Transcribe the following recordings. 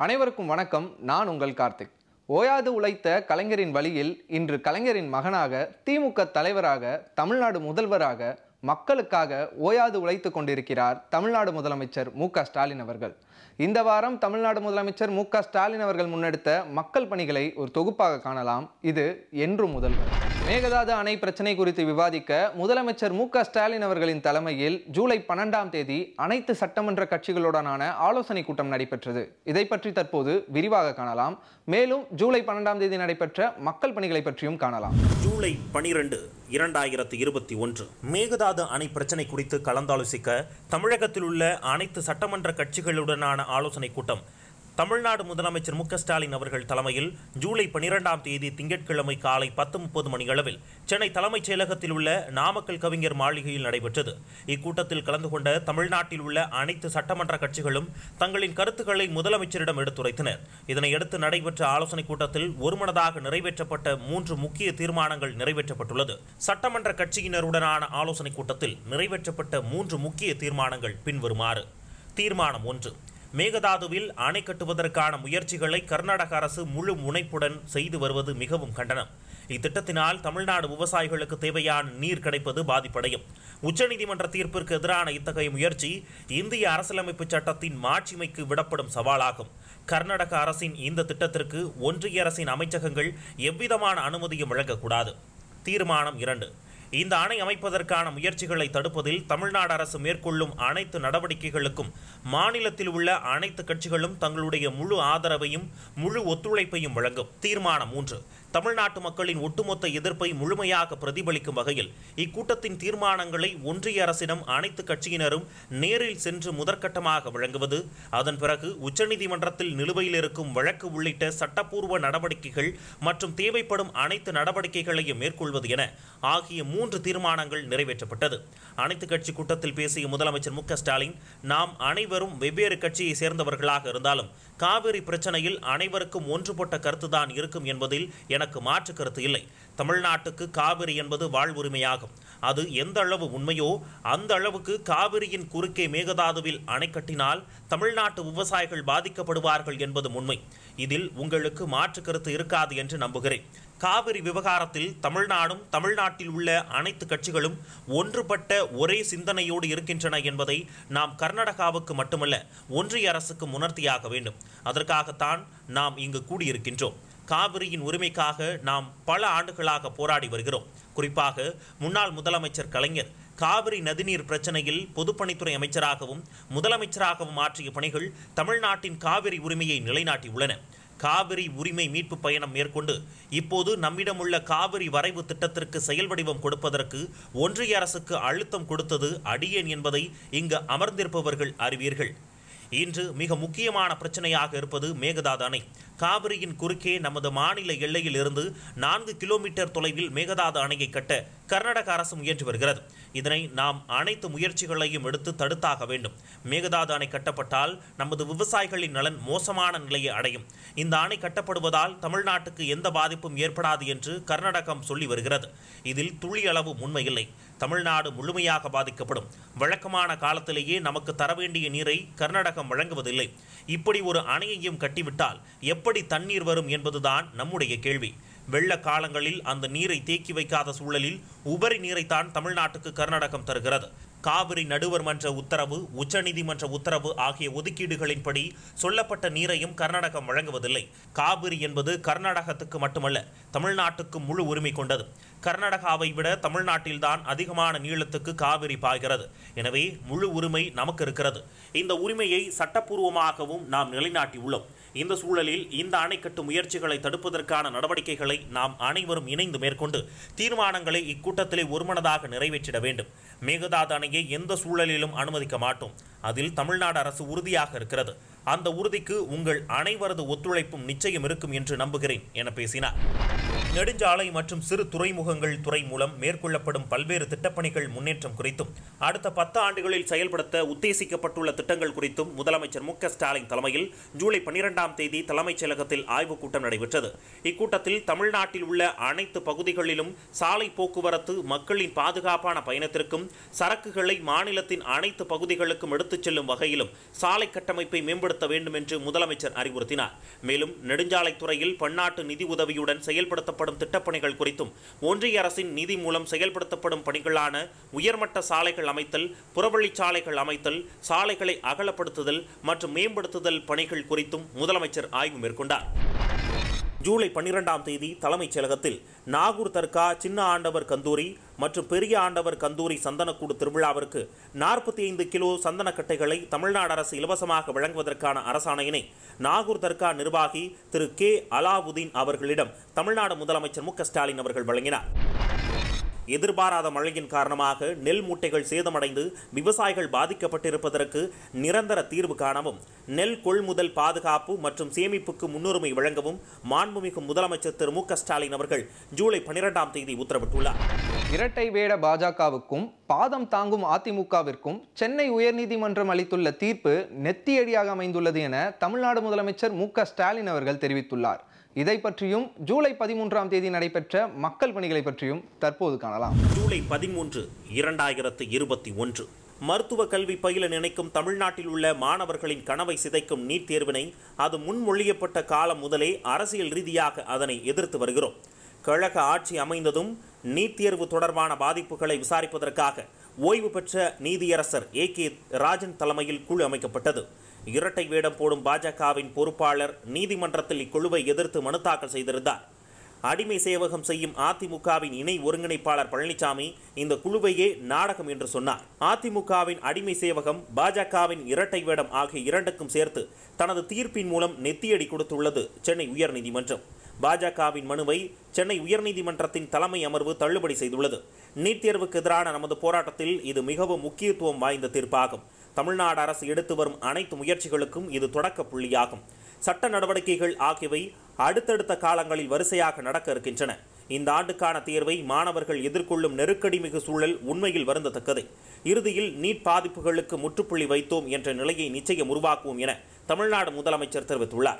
அனைவருக்கும் வணக்கம் நான் உங்கள் கார்த்திக் ஓயாது உழைத்த கலைஞரின் வழியில் இன்று கலைஞரின் மகனாக திமுக தலைவராக தமிழ்நாடு முதல்வராக மக்களுக்காக ஓயாது உழைத்து கொண்டிருக்கிறார் தமிழ்நாடு முதலமைச்சர் மு க ஸ்டாலின் அவர்கள் இந்த வாரம் தமிழ்நாடு முதலமைச்சர் மு க ஸ்டாலின் அவர்கள் முன்னெடுத்த மக்கள் பணிகளை ஒரு தொகுப்பாக காணலாம் இது என்றும் முதல்வர் மேகதாது அணை பிரச்சனை குறித்து விவாதிக்க முதலமைச்சர் மு க ஸ்டாலின் அவர்களின் தலைமையில் ஜூலை பன்னெண்டாம் தேதி அனைத்து சட்டமன்ற கட்சிகளுடனான ஆலோசனை கூட்டம் நடைபெற்றது இதை பற்றி தற்போது விரிவாக காணலாம் மேலும் ஜூலை பன்னெண்டாம் தேதி நடைபெற்ற மக்கள் பணிகளை பற்றியும் காணலாம் ஜூலை பனிரெண்டு இரண்டாயிரத்தி இருபத்தி ஒன்று மேகதாது அணை பிரச்சனை குறித்து கலந்தாலோசிக்க தமிழகத்தில் உள்ள அனைத்து சட்டமன்ற கட்சிகளுடனான ஆலோசனை கூட்டம் தமிழ்நாடு முதலமைச்சர் மு க ஸ்டாலின் அவர்கள் தலைமையில் ஜூலை பனிரெண்டாம் தேதி திங்கட்கிழமை காலை பத்து முப்பது மணியளவில் சென்னை தலைமைச் செயலகத்தில் உள்ள நாமக்கல் கவிஞர் மாளிகையில் நடைபெற்றது இக்கூட்டத்தில் கலந்து கொண்ட தமிழ்நாட்டில் உள்ள அனைத்து சட்டமன்ற கட்சிகளும் தங்களின் கருத்துக்களை முதலமைச்சரிடம் எடுத்துரைத்தனர் இதனையடுத்து நடைபெற்ற ஆலோசனைக் கூட்டத்தில் ஒருமனதாக நிறைவேற்றப்பட்ட மூன்று முக்கிய தீர்மானங்கள் நிறைவேற்றப்பட்டுள்ளது சட்டமன்ற கட்சியினருடனான ஆலோசனைக் கூட்டத்தில் நிறைவேற்றப்பட்ட மூன்று முக்கிய தீர்மானங்கள் பின்வருமாறு தீர்மானம் ஒன்று மேகதாதுவில் அணை கட்டுவதற்கான முயற்சிகளை கர்நாடக அரசு முழு முனைப்புடன் செய்து வருவது மிகவும் கண்டனம் இத்திட்டத்தினால் தமிழ்நாடு விவசாயிகளுக்கு தேவையான நீர் கிடைப்பது பாதிப்படையும் உச்சநீதிமன்ற தீர்ப்பிற்கு எதிரான இத்தகைய முயற்சி இந்திய அரசியலமைப்பு சட்டத்தின் மாட்சிமைக்கு விடப்படும் சவாலாகும் கர்நாடக அரசின் இந்த திட்டத்திற்கு ஒன்றிய அரசின் அமைச்சகங்கள் எவ்விதமான அனுமதியும் வழங்கக்கூடாது தீர்மானம் இரண்டு இந்த அணை அமைப்பதற்கான முயற்சிகளை தடுப்பதில் தமிழ்நாடு அரசு மேற்கொள்ளும் அனைத்து நடவடிக்கைகளுக்கும் மாநிலத்தில் உள்ள அனைத்து கட்சிகளும் தங்களுடைய முழு ஆதரவையும் முழு ஒத்துழைப்பையும் வழங்கும் தீர்மானம் மூன்று தமிழ்நாட்டு மக்களின் ஒட்டுமொத்த எதிர்ப்பை முழுமையாக பிரதிபலிக்கும் வகையில் இக்கூட்டத்தின் தீர்மானங்களை ஒன்றிய அரசிடம் அனைத்து கட்சியினரும் நேரில் சென்று முதற்கட்டமாக வழங்குவது அதன் பிறகு உச்சநீதிமன்றத்தில் நிலுவையில் இருக்கும் வழக்கு உள்ளிட்ட சட்டப்பூர்வ நடவடிக்கைகள் மற்றும் தேவைப்படும் அனைத்து நடவடிக்கைகளையும் மேற்கொள்வது என ஆகிய மூன்று தீர்மானங்கள் நிறைவேற்றப்பட்டது அனைத்து கட்சி கூட்டத்தில் பேசிய முதலமைச்சர் மு க ஸ்டாலின் நாம் அனைவரும் வெவ்வேறு கட்சியை சேர்ந்தவர்களாக இருந்தாலும் காவிரி பிரச்சனையில் அனைவருக்கும் ஒன்றுபட்ட கருத்துதான் இருக்கும் என்பதில் எனக்கு மாற்று கருத்து இல்லை தமிழ்நாட்டுக்கு காவிரி என்பது வாழ்வுரிமையாகும் அது எந்த அளவு உண்மையோ அந்த அளவுக்கு காவிரியின் குறுக்கே மேகதாதுவில் அணை கட்டினால் தமிழ்நாட்டு விவசாயிகள் பாதிக்கப்படுவார்கள் என்பதும் உண்மை இதில் உங்களுக்கு மாற்று கருத்து இருக்காது என்று நம்புகிறேன் காவிரி விவகாரத்தில் தமிழ்நாடும் தமிழ்நாட்டில் உள்ள அனைத்து கட்சிகளும் ஒன்றுபட்ட ஒரே சிந்தனையோடு இருக்கின்றன என்பதை நாம் கர்நாடகாவுக்கு மட்டுமல்ல ஒன்றிய அரசுக்கு உணர்த்தியாக வேண்டும் அதற்காகத்தான் நாம் இங்கு கூடியிருக்கின்றோம் காவிரியின் உரிமைக்காக நாம் பல ஆண்டுகளாக போராடி வருகிறோம் குறிப்பாக முன்னாள் முதலமைச்சர் கலைஞர் காவிரி நதிநீர் பிரச்சனையில் பொதுப்பணித்துறை அமைச்சராகவும் முதலமைச்சராகவும் ஆற்றிய பணிகள் தமிழ்நாட்டின் காவிரி உரிமையை நிலைநாட்டியுள்ளன காவிரி உரிமை மீட்பு பயணம் மேற்கொண்டு இப்போது நம்மிடமுள்ள காவிரி வரைவு திட்டத்திற்கு செயல் வடிவம் கொடுப்பதற்கு ஒன்றிய அரசுக்கு அழுத்தம் கொடுத்தது அடியேன் என்பதை இங்கு அமர்ந்திருப்பவர்கள் அறிவீர்கள் இன்று மிக முக்கியமான பிரச்சனையாக இருப்பது மேகதாது அணை காவிரியின் குறுக்கே நமது மாநில எல்லையில் இருந்து நான்கு கிலோமீட்டர் தொலைவில் மேகதாது அணையை கட்ட கர்நாடக அரசு முயன்று வருகிறது இதனை நாம் அனைத்து முயற்சிகளையும் எடுத்து தடுத்தாக வேண்டும் மேகதாது அணை கட்டப்பட்டால் நமது விவசாயிகளின் நலன் மோசமான நிலையை அடையும் இந்த அணை கட்டப்படுவதால் தமிழ்நாட்டுக்கு எந்த பாதிப்பும் ஏற்படாது என்று கர்நாடகம் சொல்லி வருகிறது இதில் துளி அளவு உண்மையில்லை தமிழ்நாடு முழுமையாக பாதிக்கப்படும் வழக்கமான காலத்திலேயே நமக்கு தர வேண்டிய நீரை கர்நாடகம் வழங்குவதில்லை இப்படி ஒரு அணையையும் கட்டிவிட்டால் எப்படி தண்ணீர் வரும் என்பதுதான் நம்முடைய கேள்வி வெள்ள காலங்களில் அந்த நீரை தேக்கி வைக்காத சூழலில் உபரி நீரைத்தான் தமிழ்நாட்டுக்கு கர்நாடகம் தருகிறது காவிரி நடுவர் மன்ற உத்தரவு உச்சநீதிமன்ற உத்தரவு ஆகிய ஒதுக்கீடுகளின்படி சொல்லப்பட்ட நீரையும் கர்நாடகம் வழங்குவதில்லை காவிரி என்பது கர்நாடகத்துக்கு மட்டுமல்ல தமிழ்நாட்டுக்கு முழு உரிமை கொண்டது கர்நாடகாவை விட தமிழ்நாட்டில்தான் அதிகமான நீளத்துக்கு காவிரி பாய்கிறது எனவே முழு உரிமை நமக்கு இருக்கிறது இந்த உரிமையை சட்டப்பூர்வமாகவும் நாம் நிலைநாட்டியுள்ளோம் இந்த சூழலில் இந்த அணை கட்டும் முயற்சிகளை தடுப்பதற்கான நடவடிக்கைகளை நாம் அனைவரும் இணைந்து மேற்கொண்டு தீர்மானங்களை இக்கூட்டத்திலே ஒருமனதாக நிறைவேற்றிட வேண்டும் மேகதாது அணையை எந்த சூழலிலும் அனுமதிக்க மாட்டோம் அதில் தமிழ்நாடு அரசு உறுதியாக இருக்கிறது அந்த உறுதிக்கு உங்கள் அனைவரது ஒத்துழைப்பும் நிச்சயம் இருக்கும் என்று நம்புகிறேன் என பேசினார் நெடுஞ்சாலை மற்றும் சிறு துறைமுகங்கள் துறை மூலம் மேற்கொள்ளப்படும் பல்வேறு திட்டப்பணிகள் முன்னேற்றம் குறித்தும் அடுத்த பத்து ஆண்டுகளில் செயல்படுத்த உத்தேசிக்கப்பட்டுள்ள திட்டங்கள் குறித்தும் முதலமைச்சர் மு க ஸ்டாலின் தலைமையில் ஜூலை பன்னிரெண்டாம் தேதி தலைமைச் செயலகத்தில் ஆய்வுக் கூட்டம் நடைபெற்றது இக்கூட்டத்தில் தமிழ்நாட்டில் உள்ள அனைத்து பகுதிகளிலும் சாலை போக்குவரத்து மக்களின் பாதுகாப்பான பயணத்திற்கும் சரக்குகளை மாநிலத்தின் அனைத்து பகுதிகளுக்கும் எடுத்துச் செல்லும் வகையிலும் சாலை கட்டமைப்பை மேம்படுத்த வேண்டும் என்று முதலமைச்சர் அறிவுறுத்தினார் மேலும் நெடுஞ்சாலைத்துறையில் பன்னாட்டு நிதி உதவியுடன் செயல்படுத்தப்படும் திட்டப்பணிகள் குறித்தும் ஒன்றிய அரசின் நிதி மூலம் செயல்படுத்தப்படும் பணிகளான உயர்மட்ட சாலைகள் அமைத்தல் புறவழிச்சாலைகள் அமைத்தல் சாலைகளை அகலப்படுத்துதல் மற்றும் மேம்படுத்துதல் பணிகள் குறித்தும் முதலமைச்சர் ஆய்வு மேற்கொண்டார் ஜூலை பன்னிரெண்டாம் தேதி தலைமைச் செயலகத்தில் நாகூர் தர்கா சின்ன ஆண்டவர் கந்தூரி மற்றும் பெரிய ஆண்டவர் கந்தூரி சந்தனக்கூடு திருவிழாவிற்கு நாற்பத்தி ஐந்து கிலோ சந்தனக்கட்டைகளை தமிழ்நாடு அரசு இலவசமாக வழங்குவதற்கான அரசாணையினை நாகூர் தர்கா நிர்வாகி திரு கே அலாவுதீன் அவர்களிடம் தமிழ்நாடு முதலமைச்சர் மு க ஸ்டாலின் அவர்கள் வழங்கினார் எதிர்பாராத மழையின் காரணமாக நெல் மூட்டைகள் சேதமடைந்து விவசாயிகள் பாதிக்கப்பட்டிருப்பதற்கு நிரந்தர தீர்வு காணவும் நெல் கொள்முதல் பாதுகாப்பு மற்றும் சேமிப்புக்கு முன்னுரிமை வழங்கவும் மாண்புமிகு முதலமைச்சர் திரு மு க ஸ்டாலின் அவர்கள் ஜூலை பன்னிரெண்டாம் தேதி உத்தரவிட்டுள்ளார் இரட்டை வேட பாஜகவுக்கும் பாதம் தாங்கும் அதிமுகவிற்கும் சென்னை உயர்நீதிமன்றம் அளித்துள்ள தீர்ப்பு நெத்தியடியாக அமைந்துள்ளது என தமிழ்நாடு முதலமைச்சர் மு க ஸ்டாலின் அவர்கள் தெரிவித்துள்ளார் இதை பற்றியும் ஜூலை பதிமூன்றாம் தேதி நடைபெற்ற மக்கள் பணிகளை பற்றியும் தற்போது காணலாம் ஜூலை பதிமூன்று இரண்டாயிரத்து இருபத்தி ஒன்று மருத்துவ கல்வி பயில நினைக்கும் தமிழ்நாட்டில் உள்ள மாணவர்களின் கனவை சிதைக்கும் நீட் தேர்வினை அது முன்மொழியப்பட்ட காலம் முதலே அரசியல் ரீதியாக அதனை எதிர்த்து வருகிறோம் கழக ஆட்சி அமைந்ததும் நீட் தேர்வு தொடர்பான பாதிப்புகளை விசாரிப்பதற்காக ஓய்வு பெற்ற நீதியரசர் ஏ கே ராஜன் தலைமையில் குழு அமைக்கப்பட்டது இரட்டை வேடம் போடும் பாஜகவின் பொறுப்பாளர் நீதிமன்றத்தில் இக்குழுவை எதிர்த்து மனு தாக்கல் செய்திருந்தார் அடிமை சேவகம் செய்யும் அதிமுகவின் இணை ஒருங்கிணைப்பாளர் பழனிசாமி இந்த குழுவையே நாடகம் என்று சொன்னார் அதிமுகவின் அடிமை சேவகம் பாஜகவின் இரட்டை வேடம் ஆகிய இரண்டுக்கும் சேர்த்து தனது தீர்ப்பின் மூலம் நெத்தியடி கொடுத்துள்ளது சென்னை உயர்நீதிமன்றம் பாஜகவின் மனுவை சென்னை உயர்நீதிமன்றத்தின் தலைமை அமர்வு தள்ளுபடி செய்துள்ளது நீட் தேர்வுக்கு எதிரான நமது போராட்டத்தில் இது மிகவும் முக்கியத்துவம் வாய்ந்த தீர்ப்பாகும் தமிழ்நாடு அரசு எடுத்து வரும் அனைத்து முயற்சிகளுக்கும் இது தொடக்க புள்ளியாகும் சட்ட நடவடிக்கைகள் ஆகியவை அடுத்தடுத்த காலங்களில் வரிசையாக நடக்க இருக்கின்றன இந்த ஆண்டுக்கான தேர்வை மாணவர்கள் எதிர்கொள்ளும் நெருக்கடி மிகு சூழல் உண்மையில் வருந்தத்தக்கது இறுதியில் நீட் பாதிப்புகளுக்கு முற்றுப்புள்ளி வைத்தோம் என்ற நிலையை நிச்சயம் உருவாக்குவோம் என தமிழ்நாடு முதலமைச்சர் தெரிவித்துள்ளார்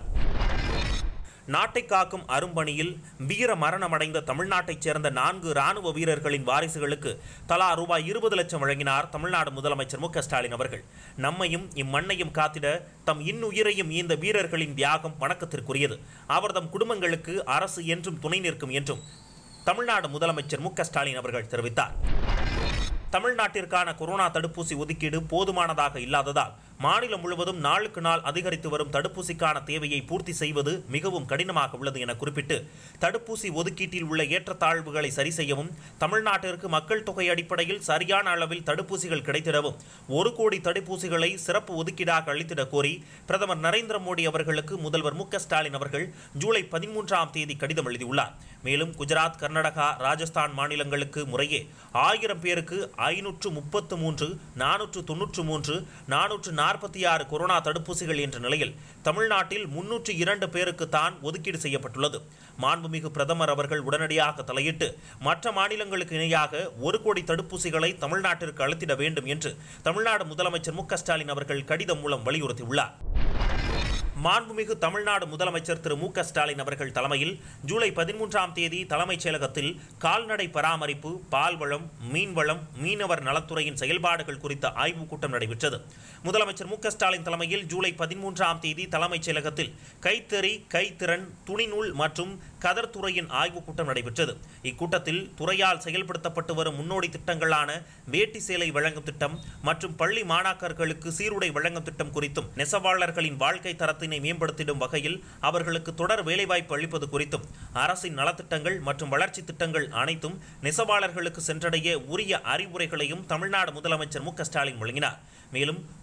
நாட்டை காக்கும் அரும்பணியில் வீர மரணமடைந்த தமிழ்நாட்டைச் சேர்ந்த நான்கு ராணுவ வீரர்களின் வாரிசுகளுக்கு தலா ரூபாய் இருபது லட்சம் வழங்கினார் தமிழ்நாடு முதலமைச்சர் மு க ஸ்டாலின் அவர்கள் நம்மையும் இம்மண்ணையும் காத்திட தம் இன்னுயிரையும் இந்த வீரர்களின் தியாகம் வணக்கத்திற்குரியது அவர்தம் குடும்பங்களுக்கு அரசு என்றும் துணை நிற்கும் என்றும் தமிழ்நாடு முதலமைச்சர் மு க ஸ்டாலின் அவர்கள் தெரிவித்தார் தமிழ்நாட்டிற்கான கொரோனா தடுப்பூசி ஒதுக்கீடு போதுமானதாக இல்லாததால் மாநிலம் முழுவதும் நாளுக்கு நாள் அதிகரித்து வரும் தடுப்பூசிக்கான தேவையை பூர்த்தி செய்வது மிகவும் கடினமாக உள்ளது என குறிப்பிட்டு தடுப்பூசி ஒதுக்கீட்டில் உள்ள ஏற்றத்தாழ்வுகளை சரி செய்யவும் தமிழ்நாட்டிற்கு மக்கள் தொகை அடிப்படையில் சரியான அளவில் தடுப்பூசிகள் கிடைத்திடவும் ஒரு கோடி தடுப்பூசிகளை சிறப்பு ஒதுக்கீடாக அளித்திட கோரி பிரதமர் நரேந்திர மோடி அவர்களுக்கு முதல்வர் மு க ஸ்டாலின் அவர்கள் ஜூலை பதிமூன்றாம் தேதி கடிதம் எழுதியுள்ளார் மேலும் குஜராத் கர்நாடகா ராஜஸ்தான் மாநிலங்களுக்கு முறையே ஆயிரம் பேருக்கு ஐநூற்று முப்பத்து மூன்று நானூற்று தொன்னூற்று மூன்று நானூற்று நாற்பத்தி ஆறு கொரோனா தடுப்பூசிகள் என்ற நிலையில் தமிழ்நாட்டில் முன்னூற்று இரண்டு பேருக்கு தான் ஒதுக்கீடு செய்யப்பட்டுள்ளது மாண்புமிகு பிரதமர் அவர்கள் உடனடியாக தலையிட்டு மற்ற மாநிலங்களுக்கு இணையாக ஒரு கோடி தடுப்பூசிகளை தமிழ்நாட்டிற்கு அளித்திட வேண்டும் என்று தமிழ்நாடு முதலமைச்சர் மு க ஸ்டாலின் அவர்கள் கடிதம் மூலம் வலியுறுத்தியுள்ளார் மாண்புமிகு தமிழ்நாடு முதலமைச்சர் திரு மு க ஸ்டாலின் அவர்கள் தலைமையில் ஜூலை பதிமூன்றாம் தேதி தலைமைச் செயலகத்தில் கால்நடை பராமரிப்பு பால்வளம் மீன்வளம் மீனவர் நலத்துறையின் செயல்பாடுகள் குறித்த ஆய்வுக் கூட்டம் நடைபெற்றது முதலமைச்சர் மு க ஸ்டாலின் தலைமையில் ஜூலை பதிமூன்றாம் தேதி தலைமைச் செயலகத்தில் கைத்தறி கைத்திறன் துணிநூல் மற்றும் கதர் துறையின் ஆய்வுக் கூட்டம் நடைபெற்றது இக்கூட்டத்தில் துறையால் செயல்படுத்தப்பட்டு வரும் முன்னோடி திட்டங்களான வேட்டி சேலை வழங்கும் திட்டம் மற்றும் பள்ளி மாணாக்கர்களுக்கு சீருடை வழங்கும் திட்டம் குறித்தும் நெசவாளர்களின் வாழ்க்கை தரத்தினை மேம்படுத்திடும் வகையில் அவர்களுக்கு தொடர் வேலைவாய்ப்பு அளிப்பது குறித்தும் அரசின் நலத்திட்டங்கள் மற்றும் வளர்ச்சி திட்டங்கள் அனைத்தும் நெசவாளர்களுக்கு சென்றடைய உரிய அறிவுரைகளையும் தமிழ்நாடு முதலமைச்சர் மு க ஸ்டாலின் வழங்கினார் மேலும்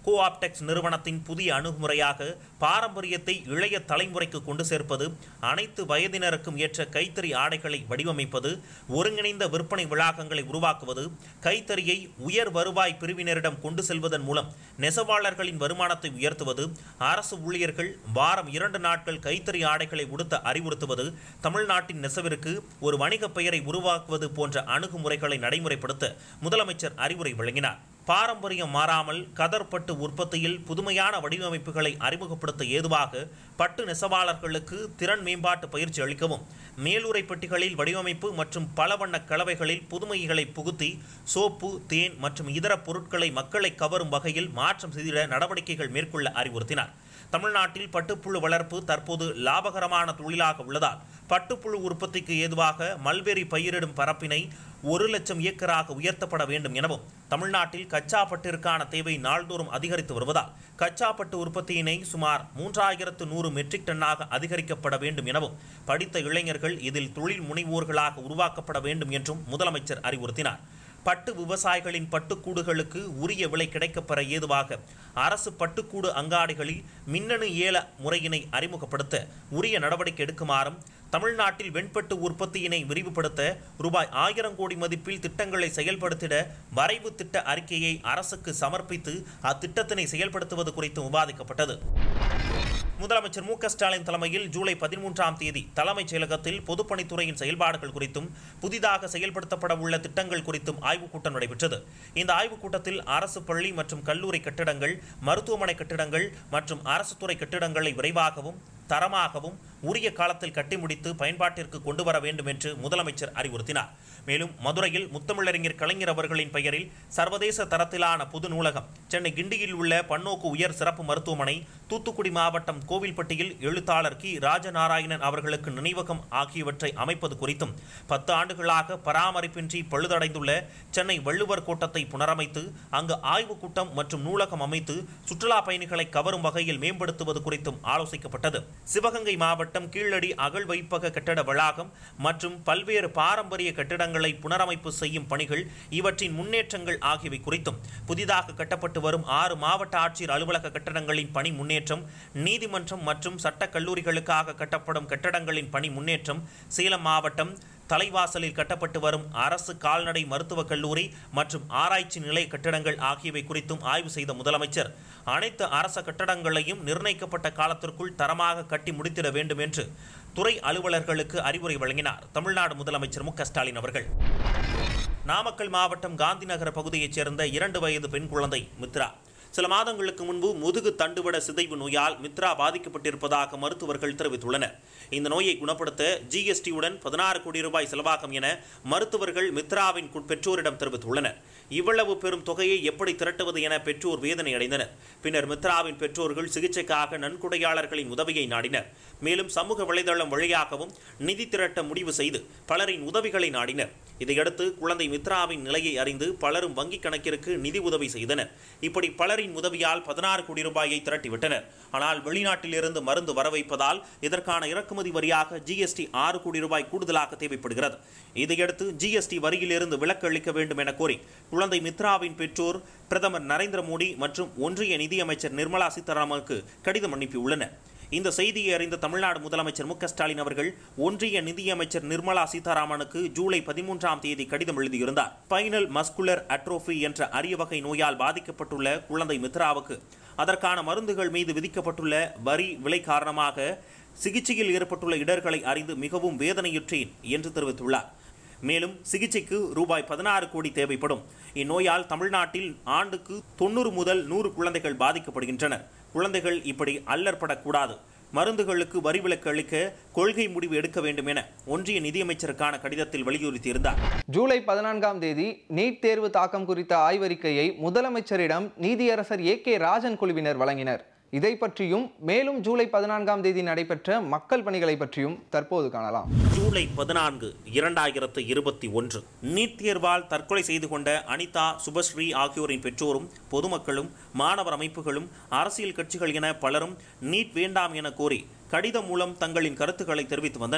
கோஆப்டெக்ஸ் நிறுவனத்தின் புதிய அணுகுமுறையாக பாரம்பரியத்தை இளைய தலைமுறைக்கு கொண்டு சேர்ப்பது அனைத்து வயதினருக்கும் ஏற்ற கைத்தறி ஆடைகளை வடிவமைப்பது ஒருங்கிணைந்த விற்பனை வளாகங்களை உருவாக்குவது கைத்தறியை உயர் வருவாய் பிரிவினரிடம் கொண்டு செல்வதன் மூலம் நெசவாளர்களின் வருமானத்தை உயர்த்துவது அரசு ஊழியர்கள் வாரம் இரண்டு நாட்கள் கைத்தறி ஆடைகளை உடுத்த அறிவுறுத்துவது தமிழ்நாட்டின் நெசவிற்கு ஒரு வணிக பெயரை உருவாக்குவது போன்ற அணுகுமுறைகளை நடைமுறைப்படுத்த முதலமைச்சர் அறிவுரை வழங்கினார் பாரம்பரியம் மாறாமல் கதர் பட்டு உற்பத்தியில் புதுமையான வடிவமைப்புகளை அறிமுகப்படுத்த ஏதுவாக பட்டு நெசவாளர்களுக்கு திறன் மேம்பாட்டு பயிற்சி அளிக்கவும் மேலுறை பெட்டிகளில் வடிவமைப்பு மற்றும் பல வண்ண கலவைகளில் புதுமைகளை புகுத்தி சோப்பு தேன் மற்றும் இதர பொருட்களை மக்களை கவரும் வகையில் மாற்றம் செய்திட நடவடிக்கைகள் மேற்கொள்ள அறிவுறுத்தினார் தமிழ்நாட்டில் பட்டுப்புழு வளர்ப்பு தற்போது லாபகரமான தொழிலாக உள்ளதால் பட்டுப்புழு உற்பத்திக்கு ஏதுவாக மல்பெரி பயிரிடும் பரப்பினை ஒரு லட்சம் ஏக்கராக உயர்த்தப்பட வேண்டும் எனவும் தமிழ்நாட்டில் கச்சா பட்டிற்கான தேவை நாள்தோறும் அதிகரித்து வருவதால் கச்சா பட்டு உற்பத்தியினை சுமார் மூன்றாயிரத்து நூறு மெட்ரிக் டன்னாக அதிகரிக்கப்பட வேண்டும் எனவும் படித்த இளைஞர்கள் இதில் தொழில் முனைவோர்களாக உருவாக்கப்பட வேண்டும் என்றும் முதலமைச்சர் அறிவுறுத்தினார் பட்டு விவசாயிகளின் பட்டுக்கூடுகளுக்கு உரிய விலை கிடைக்கப்பெற ஏதுவாக அரசு பட்டுக்கூடு அங்காடிகளில் மின்னணு ஏல முறையினை அறிமுகப்படுத்த உரிய நடவடிக்கை எடுக்குமாறும் தமிழ்நாட்டில் வெண்பட்டு உற்பத்தியினை விரிவுபடுத்த ரூபாய் ஆயிரம் கோடி மதிப்பில் திட்டங்களை செயல்படுத்திட வரைவு திட்ட அறிக்கையை அரசுக்கு சமர்ப்பித்து அத்திட்டத்தினை செயல்படுத்துவது குறித்து விவாதிக்கப்பட்டது முதலமைச்சர் மு க ஸ்டாலின் தலைமையில் ஜூலை பதிமூன்றாம் தேதி தலைமைச் செயலகத்தில் பொதுப்பணித்துறையின் செயல்பாடுகள் குறித்தும் புதிதாக செயல்படுத்தப்பட உள்ள திட்டங்கள் குறித்தும் ஆய்வுக் கூட்டம் நடைபெற்றது இந்த ஆய்வுக் கூட்டத்தில் அரசு பள்ளி மற்றும் கல்லூரி கட்டிடங்கள் மருத்துவமனை கட்டிடங்கள் மற்றும் அரசு துறை கட்டிடங்களை விரைவாகவும் தரமாகவும் உரிய காலத்தில் கட்டி முடித்து பயன்பாட்டிற்கு கொண்டு வர வேண்டும் என்று முதலமைச்சர் அறிவுறுத்தினார் மேலும் மதுரையில் முத்தமிழறிஞர் கலைஞர் அவர்களின் பெயரில் சர்வதேச தரத்திலான புது நூலகம் சென்னை கிண்டியில் உள்ள பன்னோக்கு உயர் சிறப்பு மருத்துவமனை தூத்துக்குடி மாவட்டம் கோவில்பட்டியில் எழுத்தாளர் கி ராஜநாராயணன் அவர்களுக்கு நினைவகம் ஆகியவற்றை அமைப்பது குறித்தும் பத்து ஆண்டுகளாக பராமரிப்பின்றி பழுதடைந்துள்ள சென்னை வள்ளுவர் கோட்டத்தை புனரமைத்து அங்கு ஆய்வுக் கூட்டம் மற்றும் நூலகம் அமைத்து சுற்றுலா பயணிகளை கவரும் வகையில் மேம்படுத்துவது குறித்தும் ஆலோசிக்கப்பட்டது சிவகங்கை மாவட்டம் கீழடி அகழ் வைப்பக கட்டட வளாகம் மற்றும் பல்வேறு பாரம்பரிய கட்டிடங்களை புனரமைப்பு செய்யும் பணிகள் இவற்றின் முன்னேற்றங்கள் ஆகியவை குறித்தும் புதிதாக கட்டப்பட்டு வரும் ஆறு மாவட்ட ஆட்சியர் அலுவலக கட்டடங்களின் பணி முன்னேற்றம் நீதிமன்றம் மற்றும் சட்டக் கல்லூரிகளுக்காக கட்டப்படும் கட்டடங்களின் பணி முன்னேற்றம் சேலம் மாவட்டம் தலைவாசலில் கட்டப்பட்டு வரும் அரசு கால்நடை மருத்துவக் கல்லூரி மற்றும் ஆராய்ச்சி நிலைய கட்டடங்கள் ஆகியவை குறித்தும் ஆய்வு செய்த முதலமைச்சர் அனைத்து அரச கட்டடங்களையும் நிர்ணயிக்கப்பட்ட காலத்திற்குள் தரமாக கட்டி முடித்திட வேண்டும் என்று துறை அலுவலர்களுக்கு அறிவுரை வழங்கினார் தமிழ்நாடு முதலமைச்சர் மு க ஸ்டாலின் அவர்கள் நாமக்கல் மாவட்டம் காந்திநகர பகுதியைச் சேர்ந்த இரண்டு வயது பெண் குழந்தை மித்ரா சில மாதங்களுக்கு முன்பு முதுகு தண்டுவட சிதைவு நோயால் மித்ரா பாதிக்கப்பட்டிருப்பதாக மருத்துவர்கள் தெரிவித்துள்ளனர் இந்த நோயை குணப்படுத்த ஜிஎஸ்டியுடன் பதினாறு கோடி ரூபாய் செலவாகும் என மருத்துவர்கள் மித்ராவின் கு- பெற்றோரிடம் தெரிவித்துள்ளனர் இவ்வளவு பெரும் தொகையை எப்படி திரட்டுவது என பெற்றோர் வேதனை அடைந்தனர் பின்னர் மித்ராவின் பெற்றோர்கள் சிகிச்சைக்காக நன்கொடையாளர்களின் உதவியை நாடினர் மேலும் சமூக வலைதளம் வழியாகவும் நிதி திரட்ட முடிவு செய்து பலரின் உதவிகளை நாடினர் இதையடுத்து குழந்தை மித்ராவின் நிலையை அறிந்து பலரும் வங்கிக் கணக்கிற்கு நிதி உதவி செய்தனர் இப்படி பலரின் உதவியால் பதினாறு கோடி ரூபாயை திரட்டிவிட்டனர் ஆனால் வெளிநாட்டிலிருந்து மருந்து வர வைப்பதால் இதற்கான இறக்குமதி வரியாக ஜிஎஸ்டி ஆறு கோடி ரூபாய் கூடுதலாக தேவைப்படுகிறது இதையடுத்து ஜிஎஸ்டி வரியிலிருந்து விலக்கு அளிக்க வேண்டும் என கோரி குழந்தை மித்ராவின் பெற்றோர் பிரதமர் நரேந்திர மோடி மற்றும் ஒன்றிய நிதியமைச்சர் நிர்மலா சீதாராமனுக்கு கடிதம் அனுப்பியுள்ளனர் இந்த செய்தியை அறிந்த தமிழ்நாடு முதலமைச்சர் மு க ஸ்டாலின் அவர்கள் ஒன்றிய நிதியமைச்சர் நிர்மலா சீதாராமனுக்கு ஜூலை பதிமூன்றாம் தேதி கடிதம் எழுதியிருந்தார் ஸ்பைனல் மஸ்குலர் அட்ரோஃபி என்ற அரிய வகை நோயால் பாதிக்கப்பட்டுள்ள குழந்தை மித்ராவுக்கு அதற்கான மருந்துகள் மீது விதிக்கப்பட்டுள்ள வரி விலை காரணமாக சிகிச்சையில் ஏற்பட்டுள்ள இடர்களை அறிந்து மிகவும் வேதனையுற்றேன் என்று தெரிவித்துள்ளார் மேலும் சிகிச்சைக்கு ரூபாய் பதினாறு கோடி தேவைப்படும் இந்நோயால் தமிழ்நாட்டில் ஆண்டுக்கு தொண்ணூறு முதல் நூறு குழந்தைகள் பாதிக்கப்படுகின்றனர் குழந்தைகள் இப்படி அல்லற்படக்கூடாது மருந்துகளுக்கு வரி விலக்கு அளிக்க கொள்கை முடிவு எடுக்க வேண்டும் என ஒன்றிய நிதியமைச்சருக்கான கடிதத்தில் வலியுறுத்தியிருந்தார் ஜூலை பதினான்காம் தேதி நீட் தேர்வு தாக்கம் குறித்த ஆய்வறிக்கையை முதலமைச்சரிடம் நீதியரசர் ஏ கே ராஜன் குழுவினர் வழங்கினர் இதை பற்றியும் மேலும் ஜூலை பதினான்காம் தேதி நடைபெற்ற மக்கள் பணிகளை பற்றியும் தற்போது காணலாம் ஜூலை பதினான்கு இரண்டாயிரத்து இருபத்தி ஒன்று நீட் தேர்வால் தற்கொலை செய்து கொண்ட அனிதா சுபஸ்ரீ ஆகியோரின் பெற்றோரும் பொதுமக்களும் மாணவர் அமைப்புகளும் அரசியல் கட்சிகள் என பலரும் நீட் வேண்டாம் என கோரி கடிதம் மூலம் தங்களின் கருத்துக்களை தெரிவித்து வந்தனர்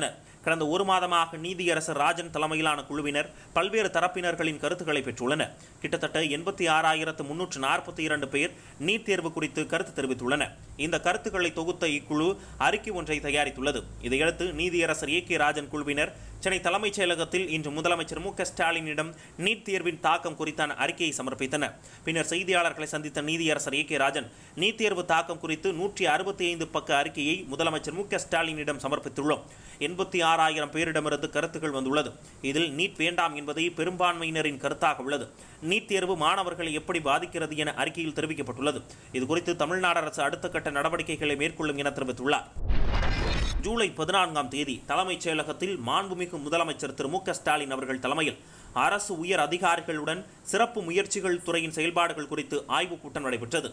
கடந்த ஒரு மாதமாக நீதியரசர் ராஜன் தலைமையிலான குழுவினர் பல்வேறு தரப்பினர்களின் கருத்துக்களை பெற்றுள்ளனர் கிட்டத்தட்ட எண்பத்தி ஆறாயிரத்து முன்னூற்று நாற்பத்தி இரண்டு பேர் நீட் தேர்வு குறித்து கருத்து தெரிவித்துள்ளனர் இந்த கருத்துக்களை தொகுத்த இக்குழு அறிக்கை ஒன்றை தயாரித்துள்ளது இதையடுத்து நீதியரசர் ஏ கே ராஜன் குழுவினர் சென்னை தலைமைச் செயலகத்தில் இன்று முதலமைச்சர் மு க ஸ்டாலினிடம் நீட் தேர்வின் தாக்கம் குறித்தான அறிக்கையை சமர்ப்பித்தனர் பின்னர் செய்தியாளர்களை சந்தித்த நீதியரசர் ஏ கே ராஜன் நீட் தேர்வு தாக்கம் குறித்து நூற்றி அறுபத்தி ஐந்து பக்க அறிக்கையை முதலமைச்சர் மு க ஸ்டாலினிடம் சமர்ப்பித்துள்ளோம் எண்பத்தி ஆறாயிரம் பேரிடமிருந்து கருத்துக்கள் வந்துள்ளது இதில் நீட் வேண்டாம் என்பதே பெரும்பான்மையினரின் கருத்தாக உள்ளது நீட் தேர்வு மாணவர்களை எப்படி பாதிக்கிறது என அறிக்கையில் தெரிவிக்கப்பட்டுள்ளது இதுகுறித்து தமிழ்நாடு அரசு அடுத்த கட்ட நடவடிக்கைகளை மேற்கொள்ளும் என தெரிவித்துள்ளார் ஜூலை பதினான்காம் தேதி தலைமைச் செயலகத்தில் மாண்புமிகு முதலமைச்சர் திரு மு க ஸ்டாலின் அவர்கள் தலைமையில் அரசு உயர் அதிகாரிகளுடன் சிறப்பு முயற்சிகள் துறையின் செயல்பாடுகள் குறித்து ஆய்வுக் கூட்டம் நடைபெற்றது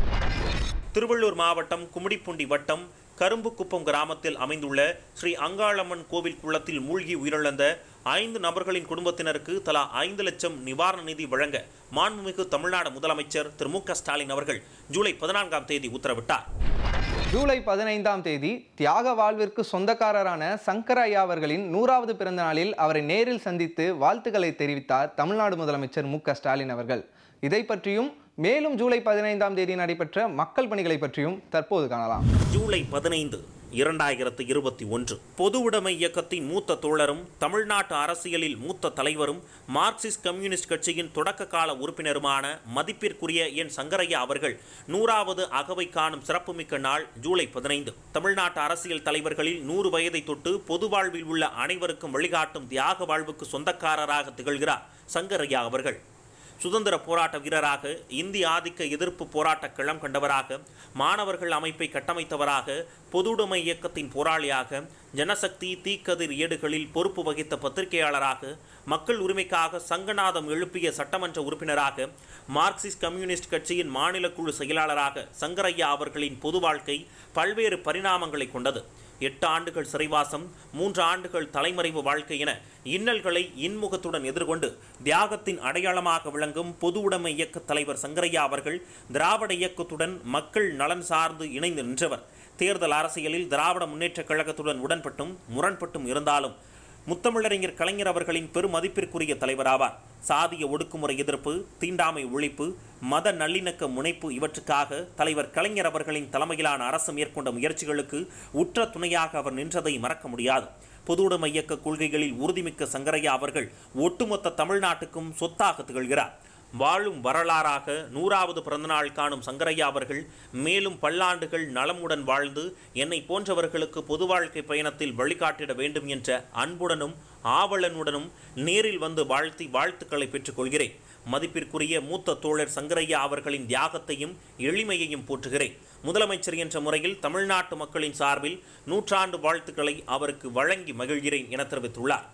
திருவள்ளூர் மாவட்டம் கும்மிடிப்பூண்டி வட்டம் கரும்புக்குப்பம் கிராமத்தில் அமைந்துள்ள ஸ்ரீ அங்காளம்மன் கோவில் குளத்தில் மூழ்கி உயிரிழந்த ஐந்து நபர்களின் குடும்பத்தினருக்கு தலா ஐந்து லட்சம் நிவாரண நிதி வழங்க மாண்புமிகு தமிழ்நாடு முதலமைச்சர் திரு மு க ஸ்டாலின் அவர்கள் ஜூலை பதினான்காம் தேதி உத்தரவிட்டார் ஜூலை பதினைந்தாம் தேதி தியாக வாழ்விற்கு சொந்தக்காரரான சங்கர ஐயா அவர்களின் நூறாவது பிறந்த நாளில் அவரை நேரில் சந்தித்து வாழ்த்துக்களை தெரிவித்தார் தமிழ்நாடு முதலமைச்சர் மு க ஸ்டாலின் அவர்கள் இதை பற்றியும் மேலும் ஜூலை பதினைந்தாம் தேதி நடைபெற்ற மக்கள் பணிகளை பற்றியும் தற்போது காணலாம் ஜூலை பதினைந்து இரண்டாயிரத்து இருபத்தி ஒன்று பொது உடைமை இயக்கத்தின் மூத்த தோழரும் தமிழ்நாட்டு அரசியலில் மூத்த தலைவரும் மார்க்சிஸ்ட் கம்யூனிஸ்ட் கட்சியின் தொடக்க கால உறுப்பினருமான மதிப்பிற்குரிய என் சங்கரையா அவர்கள் நூறாவது அகவை காணும் சிறப்புமிக்க நாள் ஜூலை பதினைந்து தமிழ்நாட்டு அரசியல் தலைவர்களில் நூறு வயதை தொட்டு பொது வாழ்வில் உள்ள அனைவருக்கும் வழிகாட்டும் தியாக வாழ்வுக்கு சொந்தக்காரராக திகழ்கிறார் சங்கரையா அவர்கள் சுதந்திர போராட்ட வீரராக இந்திய ஆதிக்க எதிர்ப்பு போராட்ட களம் கண்டவராக மாணவர்கள் அமைப்பை கட்டமைத்தவராக பொதுவுடைமை இயக்கத்தின் போராளியாக ஜனசக்தி தீக்கதிர் ஏடுகளில் பொறுப்பு வகித்த பத்திரிகையாளராக மக்கள் உரிமைக்காக சங்கநாதம் எழுப்பிய சட்டமன்ற உறுப்பினராக மார்க்சிஸ்ட் கம்யூனிஸ்ட் கட்சியின் மாநில குழு செயலாளராக சங்கரையா அவர்களின் பொது வாழ்க்கை பல்வேறு பரிணாமங்களை கொண்டது எட்டு ஆண்டுகள் சிறைவாசம் மூன்று ஆண்டுகள் தலைமறைவு வாழ்க்கை என இன்னல்களை இன்முகத்துடன் எதிர்கொண்டு தியாகத்தின் அடையாளமாக விளங்கும் பொது உடைமை இயக்க தலைவர் சங்கரையா அவர்கள் திராவிட இயக்கத்துடன் மக்கள் நலன் சார்ந்து இணைந்து நின்றவர் தேர்தல் அரசியலில் திராவிட முன்னேற்றக் கழகத்துடன் உடன்பட்டும் முரண்பட்டும் இருந்தாலும் முத்தமிழறிஞர் கலைஞர் அவர்களின் பெருமதிப்பிற்குரிய தலைவராவார் சாதிய ஒடுக்குமுறை எதிர்ப்பு தீண்டாமை ஒழிப்பு மத நல்லிணக்க முனைப்பு இவற்றுக்காக தலைவர் கலைஞர் அவர்களின் தலைமையிலான அரசு மேற்கொண்ட முயற்சிகளுக்கு உற்ற துணையாக அவர் நின்றதை மறக்க முடியாது பொதுவுடைமை இயக்க கொள்கைகளில் உறுதிமிக்க சங்கரையா அவர்கள் ஒட்டுமொத்த தமிழ்நாட்டுக்கும் சொத்தாக திகழ்கிறார் வாழும் வரலாறாக நூறாவது பிறந்தநாள் காணும் சங்கரையா அவர்கள் மேலும் பல்லாண்டுகள் நலமுடன் வாழ்ந்து என்னை போன்றவர்களுக்கு பொது வாழ்க்கை பயணத்தில் வழிகாட்டிட வேண்டும் என்ற அன்புடனும் ஆவலனுடனும் நேரில் வந்து வாழ்த்தி வாழ்த்துக்களை பெற்றுக்கொள்கிறேன் மதிப்பிற்குரிய மூத்த தோழர் சங்கரையா அவர்களின் தியாகத்தையும் எளிமையையும் போற்றுகிறேன் முதலமைச்சர் என்ற முறையில் தமிழ்நாட்டு மக்களின் சார்பில் நூற்றாண்டு வாழ்த்துக்களை அவருக்கு வழங்கி மகிழ்கிறேன் என தெரிவித்துள்ளார்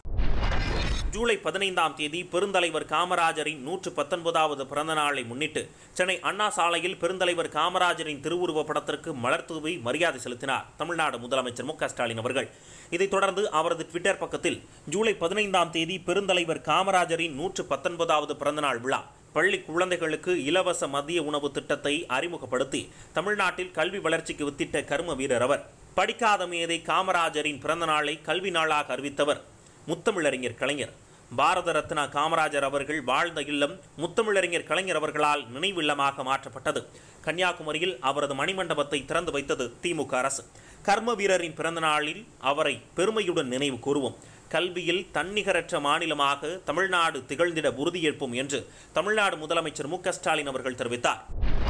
ஜூலை பதினைந்தாம் தேதி பெருந்தலைவர் காமராஜரின் நூற்று பத்தொன்பதாவது பிறந்த நாளை முன்னிட்டு சென்னை அண்ணா சாலையில் பெருந்தலைவர் காமராஜரின் திருவுருவ படத்திற்கு மலர் தூவி மரியாதை செலுத்தினார் தமிழ்நாடு முதலமைச்சர் மு க ஸ்டாலின் அவர்கள் இதைத் தொடர்ந்து அவரது ட்விட்டர் பக்கத்தில் ஜூலை பதினைந்தாம் தேதி பெருந்தலைவர் காமராஜரின் நூற்று பத்தொன்பதாவது பிறந்தநாள் விழா பள்ளி குழந்தைகளுக்கு இலவச மதிய உணவு திட்டத்தை அறிமுகப்படுத்தி தமிழ்நாட்டில் கல்வி வளர்ச்சிக்கு வித்திட்ட கர்ம வீரர் அவர் படிக்காத மேதை காமராஜரின் பிறந்த நாளை கல்வி நாளாக அறிவித்தவர் முத்தமிழறிஞர் கலைஞர் பாரத ரத்னா காமராஜர் அவர்கள் வாழ்ந்த இல்லம் முத்தமிழறிஞர் கலைஞர் அவர்களால் நினைவு இல்லமாக மாற்றப்பட்டது கன்னியாகுமரியில் அவரது மணிமண்டபத்தை திறந்து வைத்தது திமுக அரசு கர்ம வீரரின் பிறந்த நாளில் அவரை பெருமையுடன் நினைவு கூறுவோம் கல்வியில் தன்னிகரற்ற மாநிலமாக தமிழ்நாடு திகழ்ந்திட உறுதியேற்போம் என்று தமிழ்நாடு முதலமைச்சர் மு க ஸ்டாலின் அவர்கள் தெரிவித்தார்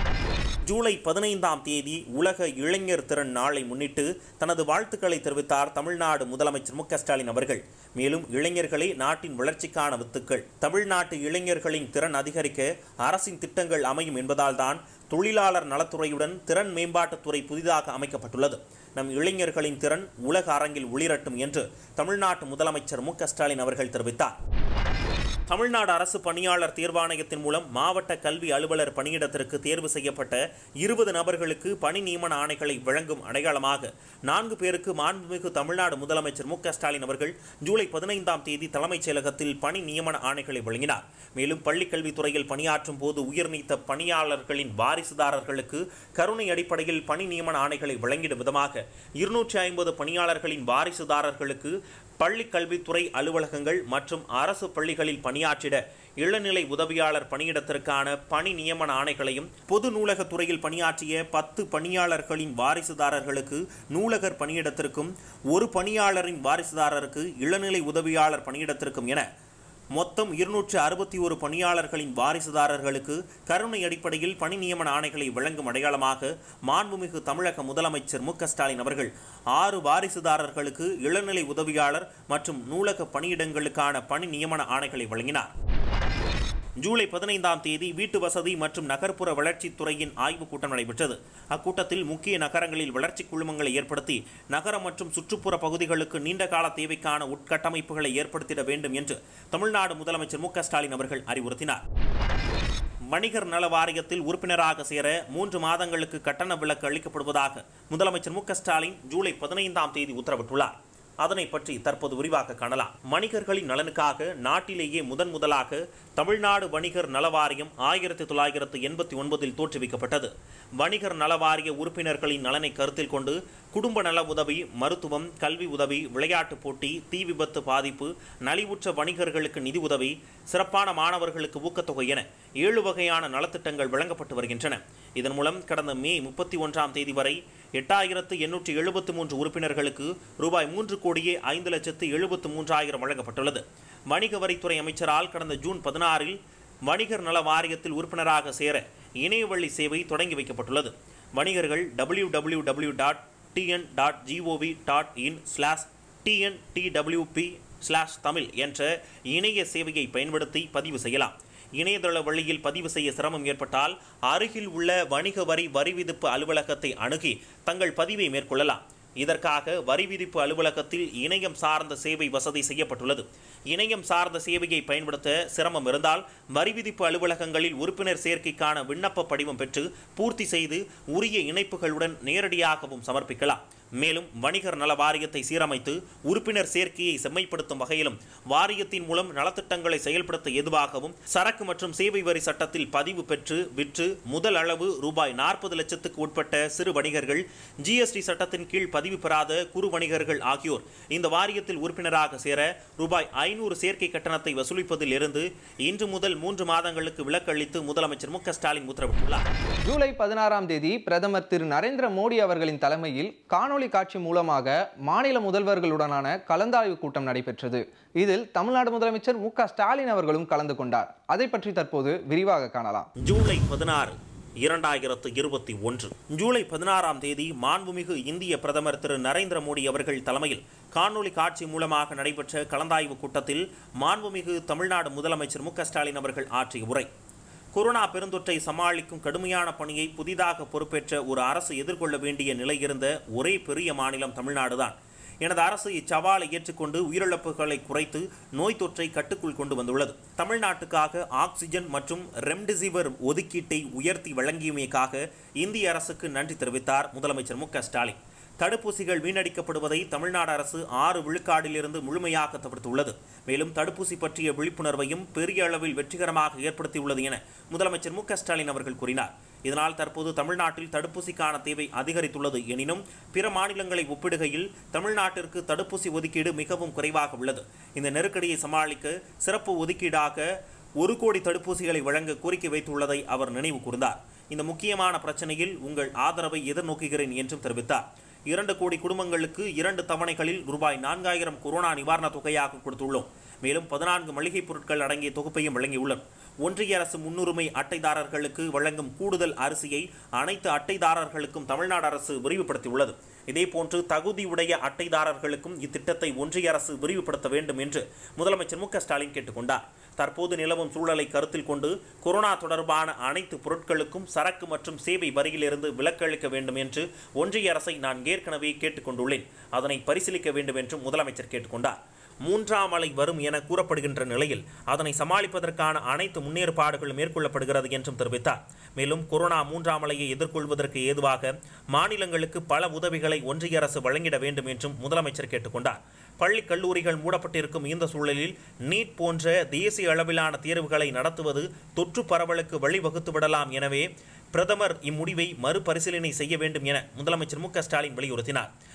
ஜூலை பதினைந்தாம் தேதி உலக இளைஞர் திறன் நாளை முன்னிட்டு தனது வாழ்த்துக்களை தெரிவித்தார் தமிழ்நாடு முதலமைச்சர் மு க ஸ்டாலின் அவர்கள் மேலும் இளைஞர்களே நாட்டின் வளர்ச்சிக்கான வித்துக்கள் தமிழ்நாட்டு இளைஞர்களின் திறன் அதிகரிக்க அரசின் திட்டங்கள் அமையும் என்பதால் தான் தொழிலாளர் நலத்துறையுடன் திறன் மேம்பாட்டுத்துறை புதிதாக அமைக்கப்பட்டுள்ளது நம் இளைஞர்களின் திறன் உலக அரங்கில் ஒளிரட்டும் என்று தமிழ்நாட்டு முதலமைச்சர் மு க ஸ்டாலின் அவர்கள் தெரிவித்தார் தமிழ்நாடு அரசு பணியாளர் தேர்வாணையத்தின் மூலம் மாவட்ட கல்வி அலுவலர் பணியிடத்திற்கு தேர்வு செய்யப்பட்ட இருபது நபர்களுக்கு பணி நியமன ஆணைகளை வழங்கும் அடையாளமாக நான்கு பேருக்கு மாண்புமிகு தமிழ்நாடு முதலமைச்சர் மு க ஸ்டாலின் அவர்கள் ஜூலை பதினைந்தாம் தேதி தலைமைச் செயலகத்தில் பணி நியமன ஆணைகளை வழங்கினார் மேலும் பள்ளிக் கல்வித்துறையில் பணியாற்றும் போது உயிர் நீத்த பணியாளர்களின் வாரிசுதாரர்களுக்கு கருணை அடிப்படையில் பணி நியமன ஆணைகளை வழங்கிடும் விதமாக இருநூற்றி ஐம்பது பணியாளர்களின் வாரிசுதாரர்களுக்கு பள்ளி கல்வித்துறை அலுவலகங்கள் மற்றும் அரசு பள்ளிகளில் பணியாற்றிட இளநிலை உதவியாளர் பணியிடத்திற்கான பணி நியமன ஆணைகளையும் பொது நூலகத் துறையில் பணியாற்றிய பத்து பணியாளர்களின் வாரிசுதாரர்களுக்கு நூலகர் பணியிடத்திற்கும் ஒரு பணியாளரின் வாரிசுதாரருக்கு இளநிலை உதவியாளர் பணியிடத்திற்கும் என மொத்தம் இருநூற்று அறுபத்தி ஒரு பணியாளர்களின் வாரிசுதாரர்களுக்கு கருணை அடிப்படையில் பணி நியமன ஆணைகளை வழங்கும் அடையாளமாக மாண்புமிகு தமிழக முதலமைச்சர் மு க ஸ்டாலின் அவர்கள் ஆறு வாரிசுதாரர்களுக்கு இளநிலை உதவியாளர் மற்றும் நூலக பணியிடங்களுக்கான பணி நியமன ஆணைகளை வழங்கினார் ஜூலை பதினைந்தாம் தேதி வீட்டு வசதி மற்றும் நகர்ப்புற வளர்ச்சித் துறையின் ஆய்வுக் கூட்டம் நடைபெற்றது அக்கூட்டத்தில் முக்கிய நகரங்களில் வளர்ச்சி குழுமங்களை ஏற்படுத்தி நகர மற்றும் சுற்றுப்புற பகுதிகளுக்கு நீண்டகால தேவைக்கான உட்கட்டமைப்புகளை ஏற்படுத்திட வேண்டும் என்று தமிழ்நாடு முதலமைச்சர் மு க ஸ்டாலின் அவர்கள் அறிவுறுத்தினார் வணிகர் நல வாரியத்தில் உறுப்பினராக சேர மூன்று மாதங்களுக்கு கட்டண விலக்கு அளிக்கப்படுவதாக முதலமைச்சர் மு க ஸ்டாலின் ஜூலை பதினைந்தாம் தேதி உத்தரவிட்டுள்ளார் அதனை பற்றி தற்போது விரிவாக காணலாம் வணிகர்களின் நலனுக்காக நாட்டிலேயே முதன் முதலாக தமிழ்நாடு வணிகர் நல வாரியம் ஆயிரத்தி தொள்ளாயிரத்து எண்பத்தி ஒன்பதில் தோற்றுவிக்கப்பட்டது வணிகர் நல வாரிய உறுப்பினர்களின் நலனை கருத்தில் கொண்டு குடும்ப நல உதவி மருத்துவம் கல்வி உதவி விளையாட்டுப் போட்டி தீ விபத்து பாதிப்பு நலிவுற்ற வணிகர்களுக்கு நிதி உதவி சிறப்பான மாணவர்களுக்கு ஊக்கத்தொகை என ஏழு வகையான நலத்திட்டங்கள் வழங்கப்பட்டு வருகின்றன இதன் மூலம் கடந்த மே முப்பத்தி ஒன்றாம் தேதி வரை எட்டாயிரத்து எண்ணூற்றி எழுபத்து மூன்று உறுப்பினர்களுக்கு ரூபாய் மூன்று கோடியே ஐந்து லட்சத்து எழுபத்து மூன்றாயிரம் வழங்கப்பட்டுள்ளது வணிக வரித்துறை அமைச்சரால் கடந்த ஜூன் பதினாறில் வணிகர் நல வாரியத்தில் உறுப்பினராக சேர இணையவழி சேவை தொடங்கி வைக்கப்பட்டுள்ளது வணிகர்கள் W W W dot TN dot gov dot in slash TNDWB slash Tamil என்ற இணைய சேவையை பயன்படுத்தி பதிவு செய்யலாம் இணையதள வழியில் பதிவு செய்ய சிரமம் ஏற்பட்டால் அருகில் உள்ள வணிக வரி வரி விதிப்பு அலுவலகத்தை அணுகி தங்கள் பதிவை மேற்கொள்ளலாம் இதற்காக வரி விதிப்பு அலுவலகத்தில் இணையம் சார்ந்த சேவை வசதி செய்யப்பட்டுள்ளது இணையம் சார்ந்த சேவையை பயன்படுத்த சிரமம் இருந்தால் வரி விதிப்பு அலுவலகங்களில் உறுப்பினர் சேர்க்கைக்கான விண்ணப்ப படிவம் பெற்று பூர்த்தி செய்து உரிய இணைப்புகளுடன் நேரடியாகவும் சமர்ப்பிக்கலாம் மேலும் வணிகர் நல வாரியத்தை சீரமைத்து உறுப்பினர் சேர்க்கையை செம்மைப்படுத்தும் வகையிலும் வாரியத்தின் மூலம் நலத்திட்டங்களை செயல்படுத்த ஏதுவாகவும் சரக்கு மற்றும் சேவை வரி சட்டத்தில் பதிவு பெற்று விற்று முதல் அளவு ரூபாய் நாற்பது லட்சத்துக்கு உட்பட்ட சிறு வணிகர்கள் ஜிஎஸ்டி சட்டத்தின் கீழ் பதிவு பெறாத குறு வணிகர்கள் ஆகியோர் இந்த வாரியத்தில் உறுப்பினராக சேர ரூபாய் ஐநூறு சேர்க்கை கட்டணத்தை வசூலிப்பதில் இருந்து இன்று முதல் மூன்று மாதங்களுக்கு விலக்கு அளித்து முதலமைச்சர் மு க ஸ்டாலின் உத்தரவிட்டுள்ளார் ஜூலை பதினாறாம் தேதி பிரதமர் திரு நரேந்திர மோடி அவர்களின் தலைமையில் காணொளி காட்சி மூலமாக மாநில முதல்வர்களுடனான கலந்தாய்வு கூட்டம் நடைபெற்றது இதில் தமிழ்நாடு முதலமைச்சர் மு க ஸ்டாலின் அவர்களும் கலந்து கொண்டார் அதை பற்றி தற்போது விரிவாக காணலாம் ஜூலை பதினாறு இரண்டாயிரத்து இருபத்தி ஒன்று ஜூலை பதினாறாம் தேதி மாண்புமிகு இந்திய பிரதமர் திரு நரேந்திர மோடி அவர்கள் தலைமையில் காணொளி காட்சி மூலமாக நடைபெற்ற கலந்தாய்வு கூட்டத்தில் மாண்புமிகு தமிழ்நாடு முதலமைச்சர் மு க ஸ்டாலின் அவர்கள் ஆற்றிய உரை கொரோனா பெருந்தொற்றை சமாளிக்கும் கடுமையான பணியை புதிதாக பொறுப்பேற்ற ஒரு அரசு எதிர்கொள்ள வேண்டிய நிலை இருந்த ஒரே பெரிய மாநிலம் தமிழ்நாடுதான் எனது அரசு இச்சவாலை ஏற்றுக்கொண்டு உயிரிழப்புகளை குறைத்து நோய் தொற்றை கட்டுக்குள் கொண்டு வந்துள்ளது தமிழ்நாட்டுக்காக ஆக்சிஜன் மற்றும் ரெம்டெசிவிர் ஒதுக்கீட்டை உயர்த்தி வழங்கியமைக்காக இந்திய அரசுக்கு நன்றி தெரிவித்தார் முதலமைச்சர் மு க ஸ்டாலின் தடுப்பூசிகள் வீணடிக்கப்படுவதை தமிழ்நாடு அரசு ஆறு விழுக்காடிலிருந்து முழுமையாக தவிர்த்துள்ளது மேலும் தடுப்பூசி பற்றிய விழிப்புணர்வையும் பெரிய அளவில் வெற்றிகரமாக ஏற்படுத்தியுள்ளது என முதலமைச்சர் மு க ஸ்டாலின் அவர்கள் கூறினார் இதனால் தற்போது தமிழ்நாட்டில் தடுப்பூசிக்கான தேவை அதிகரித்துள்ளது எனினும் பிற மாநிலங்களை ஒப்பிடுகையில் தமிழ்நாட்டிற்கு தடுப்பூசி ஒதுக்கீடு மிகவும் குறைவாக உள்ளது இந்த நெருக்கடியை சமாளிக்க சிறப்பு ஒதுக்கீடாக ஒரு கோடி தடுப்பூசிகளை வழங்க கோரிக்கை வைத்துள்ளதை அவர் நினைவு கூர்ந்தார் இந்த முக்கியமான பிரச்சனையில் உங்கள் ஆதரவை எதிர்நோக்குகிறேன் என்றும் தெரிவித்தார் இரண்டு கோடி குடும்பங்களுக்கு இரண்டு தவணைகளில் ரூபாய் நான்காயிரம் கொரோனா நிவாரணத் தொகையாக கொடுத்துள்ளோம் மேலும் பதினான்கு மளிகைப் பொருட்கள் அடங்கிய தொகுப்பையும் வழங்கியுள்ளோம் ஒன்றிய அரசு முன்னுரிமை அட்டைதாரர்களுக்கு வழங்கும் கூடுதல் அரிசியை அனைத்து அட்டைதாரர்களுக்கும் தமிழ்நாடு அரசு விரிவுபடுத்தியுள்ளது இதேபோன்று தகுதியுடைய அட்டைதாரர்களுக்கும் இத்திட்டத்தை ஒன்றிய அரசு விரிவுபடுத்த வேண்டும் என்று முதலமைச்சர் மு க ஸ்டாலின் கேட்டுக்கொண்டார் தற்போது நிலவும் சூழலை கருத்தில் கொண்டு கொரோனா தொடர்பான அனைத்து பொருட்களுக்கும் சரக்கு மற்றும் சேவை வரியிலிருந்து விலக்களிக்க வேண்டும் என்று ஒன்றிய அரசை நான் ஏற்கனவே கேட்டுக்கொண்டுள்ளேன் அதனை பரிசீலிக்க வேண்டும் என்றும் முதலமைச்சர் கேட்டுக்கொண்டார் மூன்றாம் அலை வரும் என கூறப்படுகின்ற நிலையில் அதனை சமாளிப்பதற்கான அனைத்து முன்னேற்பாடுகளும் மேற்கொள்ளப்படுகிறது என்றும் தெரிவித்தார் மேலும் கொரோனா மூன்றாம் அலையை எதிர்கொள்வதற்கு ஏதுவாக மாநிலங்களுக்கு பல உதவிகளை ஒன்றிய அரசு வழங்கிட வேண்டும் என்றும் முதலமைச்சர் கேட்டுக்கொண்டார் பள்ளி கல்லூரிகள் மூடப்பட்டிருக்கும் இந்த சூழலில் நீட் போன்ற தேசிய அளவிலான தேர்வுகளை நடத்துவது தொற்று பரவலுக்கு வழிவகுத்து விடலாம் எனவே பிரதமர் இம்முடிவை மறுபரிசீலனை செய்ய வேண்டும் என முதலமைச்சர் மு க ஸ்டாலின் வலியுறுத்தினார்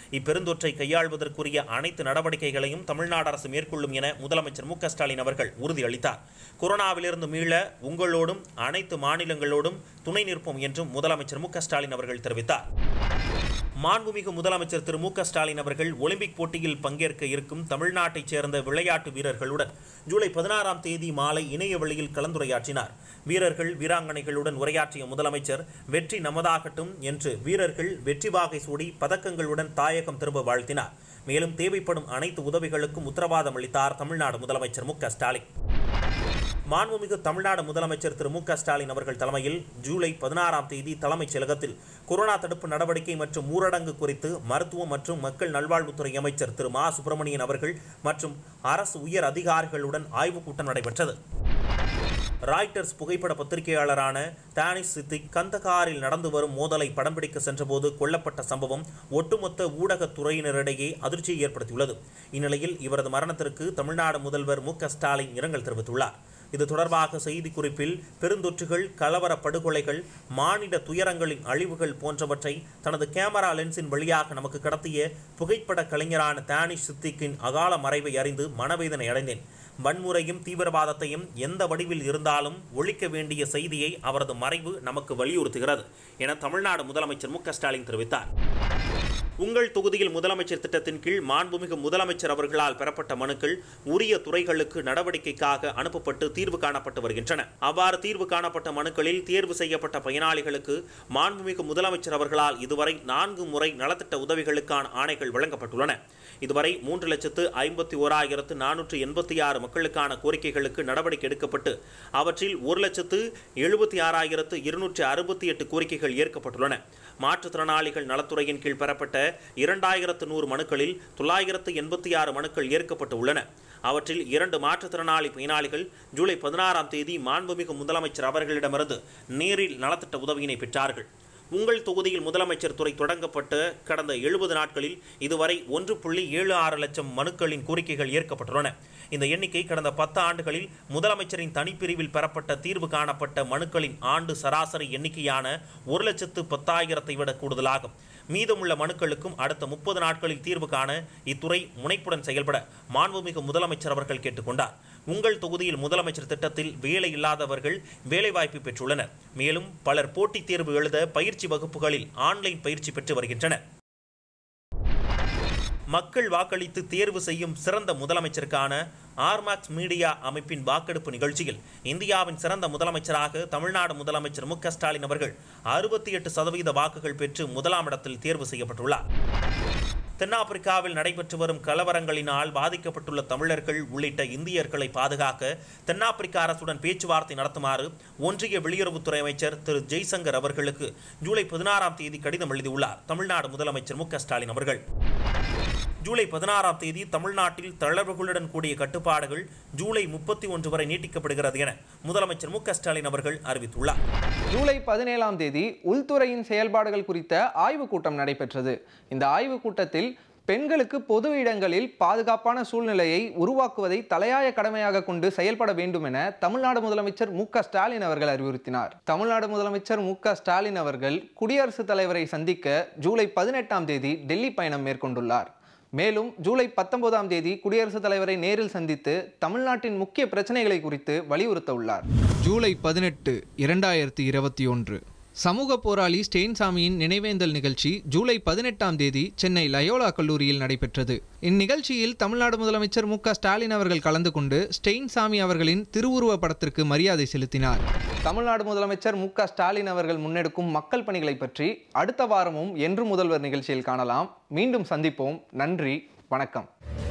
இப்பெருந்தொற்றை கையாள்வதற்குரிய அனைத்து நடவடிக்கைகளையும் தமிழ்நாடு அரசு மேற்கொள்ளும் என முதலமைச்சர் மு க ஸ்டாலின் அவர்கள் உறுதியளித்தார் கொரோனாவிலிருந்து மீள உங்களோடும் அனைத்து மாநிலங்களோடும் துணை நிற்போம் என்றும் முதலமைச்சர் மு க ஸ்டாலின் அவர்கள் தெரிவித்தார் மாண்புமிகு முதலமைச்சர் திரு மு க ஸ்டாலின் அவர்கள் ஒலிம்பிக் போட்டியில் பங்கேற்க இருக்கும் தமிழ்நாட்டைச் சேர்ந்த விளையாட்டு வீரர்களுடன் ஜூலை பதினாறாம் தேதி மாலை இணைய வழியில் கலந்துரையாற்றினார் வீரர்கள் வீராங்கனைகளுடன் உரையாற்றிய முதலமைச்சர் வெற்றி நமதாகட்டும் என்று வீரர்கள் வெற்றி வாகை சூடி பதக்கங்களுடன் தாயகம் திரும்ப வாழ்த்தினார் மேலும் தேவைப்படும் அனைத்து உதவிகளுக்கும் உத்தரவாதம் அளித்தார் தமிழ்நாடு முதலமைச்சர் மு க ஸ்டாலின் மாண்புமிகு தமிழ்நாடு முதலமைச்சர் திரு மு க ஸ்டாலின் அவர்கள் தலைமையில் ஜூலை பதினாறாம் தேதி தலைமைச் செயலகத்தில் கொரோனா தடுப்பு நடவடிக்கை மற்றும் ஊரடங்கு குறித்து மருத்துவம் மற்றும் மக்கள் நல்வாழ்வுத்துறை அமைச்சர் திரு மா சுப்பிரமணியன் அவர்கள் மற்றும் அரசு உயர் அதிகாரிகளுடன் ஆய்வுக் கூட்டம் நடைபெற்றது ராய்ட்டர்ஸ் புகைப்பட பத்திரிகையாளரான தானிஷ் சித்திக் கந்தகாரில் நடந்து வரும் மோதலை படம் பிடிக்க சென்றபோது கொல்லப்பட்ட சம்பவம் ஒட்டுமொத்த ஊடகத் துறையினரிடையே அதிர்ச்சியை ஏற்படுத்தியுள்ளது இந்நிலையில் இவரது மரணத்திற்கு தமிழ்நாடு முதல்வர் மு க ஸ்டாலின் இரங்கல் தெரிவித்துள்ளார் இது தொடர்பாக செய்திக்குறிப்பில் பெருந்தொற்றுகள் கலவர படுகொலைகள் மானிட துயரங்களின் அழிவுகள் போன்றவற்றை தனது கேமரா லென்ஸின் வழியாக நமக்கு கடத்திய புகைப்பட கலைஞரான தானிஷ் சித்திக்கின் அகால மறைவை அறிந்து மனவேதனை அடைந்தேன் வன்முறையும் தீவிரவாதத்தையும் எந்த வடிவில் இருந்தாலும் ஒழிக்க வேண்டிய செய்தியை அவரது மறைவு நமக்கு வலியுறுத்துகிறது என தமிழ்நாடு முதலமைச்சர் மு க ஸ்டாலின் தெரிவித்தார் உங்கள் தொகுதியில் முதலமைச்சர் திட்டத்தின் கீழ் மாண்புமிகு முதலமைச்சர் அவர்களால் பெறப்பட்ட மனுக்கள் உரிய துறைகளுக்கு நடவடிக்கைக்காக அனுப்பப்பட்டு தீர்வு காணப்பட்டு வருகின்றன அவ்வாறு தீர்வு காணப்பட்ட மனுக்களில் தேர்வு செய்யப்பட்ட பயனாளிகளுக்கு மாண்புமிகு முதலமைச்சர் அவர்களால் இதுவரை நான்கு முறை நலத்திட்ட உதவிகளுக்கான ஆணைகள் வழங்கப்பட்டுள்ளன இதுவரை மூன்று லட்சத்து ஐம்பத்தி ஓராயிரத்து நானூற்று எண்பத்தி ஆறு மக்களுக்கான கோரிக்கைகளுக்கு நடவடிக்கை எடுக்கப்பட்டு அவற்றில் ஒரு லட்சத்து எழுபத்தி ஆறாயிரத்து இருநூற்றி அறுபத்தி எட்டு கோரிக்கைகள் ஏற்கப்பட்டுள்ளன மாற்றுத்திறனாளிகள் நலத்துறையின் கீழ் பெறப்பட்ட இரண்டாயிரத்து நூறு மனுக்களில் தொள்ளாயிரத்து எண்பத்தி ஆறு மனுக்கள் ஏற்கப்பட்டு உள்ளன அவற்றில் இரண்டு மாற்றுத்திறனாளி பயனாளிகள் ஜூலை பதினாறாம் தேதி மாண்புமிகு முதலமைச்சர் அவர்களிடமிருந்து நேரில் நலத்திட்ட உதவியினை பெற்றார்கள் உங்கள் தொகுதியில் முதலமைச்சர் துறை தொடங்கப்பட்ட கடந்த எழுபது நாட்களில் இதுவரை ஒன்று புள்ளி ஏழு ஆறு லட்சம் மனுக்களின் கோரிக்கைகள் ஏற்கப்பட்டுள்ளன இந்த எண்ணிக்கை கடந்த பத்து ஆண்டுகளில் முதலமைச்சரின் தனிப்பிரிவில் பெறப்பட்ட தீர்வு காணப்பட்ட மனுக்களின் ஆண்டு சராசரி எண்ணிக்கையான ஒரு லட்சத்து பத்தாயிரத்தை விட கூடுதலாகும் மீதமுள்ள மனுக்களுக்கும் அடுத்த முப்பது நாட்களில் தீர்வு காண இத்துறை முனைப்புடன் செயல்பட மாண்புமிகு முதலமைச்சர் அவர்கள் கேட்டுக்கொண்டார் உங்கள் தொகுதியில் முதலமைச்சர் திட்டத்தில் வேலை இல்லாதவர்கள் வேலைவாய்ப்பு பெற்றுள்ளனர் மேலும் பலர் போட்டித் தேர்வு எழுத பயிற்சி வகுப்புகளில் ஆன்லைன் பயிற்சி பெற்று வருகின்றனர் மக்கள் வாக்களித்து தேர்வு செய்யும் சிறந்த முதலமைச்சருக்கான ஆர்மாக்ஸ் மீடியா அமைப்பின் வாக்கெடுப்பு நிகழ்ச்சியில் இந்தியாவின் சிறந்த முதலமைச்சராக தமிழ்நாடு முதலமைச்சர் மு க ஸ்டாலின் அவர்கள் அறுபத்தி எட்டு சதவீத வாக்குகள் பெற்று முதலாம் இடத்தில் தேர்வு செய்யப்பட்டுள்ளார் தென்னாப்பிரிக்காவில் நடைபெற்று வரும் கலவரங்களினால் பாதிக்கப்பட்டுள்ள தமிழர்கள் உள்ளிட்ட இந்தியர்களை பாதுகாக்க தென்னாப்பிரிக்க அரசுடன் பேச்சுவார்த்தை நடத்துமாறு ஒன்றிய வெளியுறவுத்துறை அமைச்சர் திரு ஜெய்சங்கர் அவர்களுக்கு ஜூலை பதினாறாம் தேதி கடிதம் எழுதியுள்ளார் தமிழ்நாடு முதலமைச்சர் மு க ஸ்டாலின் அவர்கள் ஜூலை பதினாறாம் தேதி தமிழ்நாட்டில் தளர்வுகளுடன் கூடிய கட்டுப்பாடுகள் ஜூலை முப்பத்தி ஒன்று வரை நீட்டிக்கப்படுகிறது என முதலமைச்சர் மு க ஸ்டாலின் அவர்கள் அறிவித்துள்ளார் ஜூலை பதினேழாம் தேதி உள்துறையின் செயல்பாடுகள் குறித்த ஆய்வுக் கூட்டம் நடைபெற்றது இந்த ஆய்வுக் கூட்டத்தில் பெண்களுக்கு பொது இடங்களில் பாதுகாப்பான சூழ்நிலையை உருவாக்குவதை தலையாய கடமையாக கொண்டு செயல்பட வேண்டும் என தமிழ்நாடு முதலமைச்சர் மு க ஸ்டாலின் அவர்கள் அறிவுறுத்தினார் தமிழ்நாடு முதலமைச்சர் மு க ஸ்டாலின் அவர்கள் குடியரசுத் தலைவரை சந்திக்க ஜூலை பதினெட்டாம் தேதி டெல்லி பயணம் மேற்கொண்டுள்ளார் மேலும் ஜூலை பத்தொன்பதாம் தேதி குடியரசுத் தலைவரை நேரில் சந்தித்து தமிழ்நாட்டின் முக்கிய பிரச்சனைகளை குறித்து வலியுறுத்த உள்ளார் ஜூலை பதினெட்டு இரண்டாயிரத்தி இருபத்தி ஒன்று சமூக போராளி ஸ்டெயின்சாமியின் நினைவேந்தல் நிகழ்ச்சி ஜூலை பதினெட்டாம் தேதி சென்னை லயோலா கல்லூரியில் நடைபெற்றது இந்நிகழ்ச்சியில் தமிழ்நாடு முதலமைச்சர் மு க ஸ்டாலின் அவர்கள் கலந்து கொண்டு ஸ்டெயின்சாமி அவர்களின் திருவுருவ படத்திற்கு மரியாதை செலுத்தினார் தமிழ்நாடு முதலமைச்சர் மு க ஸ்டாலின் அவர்கள் முன்னெடுக்கும் மக்கள் பணிகளை பற்றி அடுத்த வாரமும் என்று முதல்வர் நிகழ்ச்சியில் காணலாம் மீண்டும் சந்திப்போம் நன்றி வணக்கம்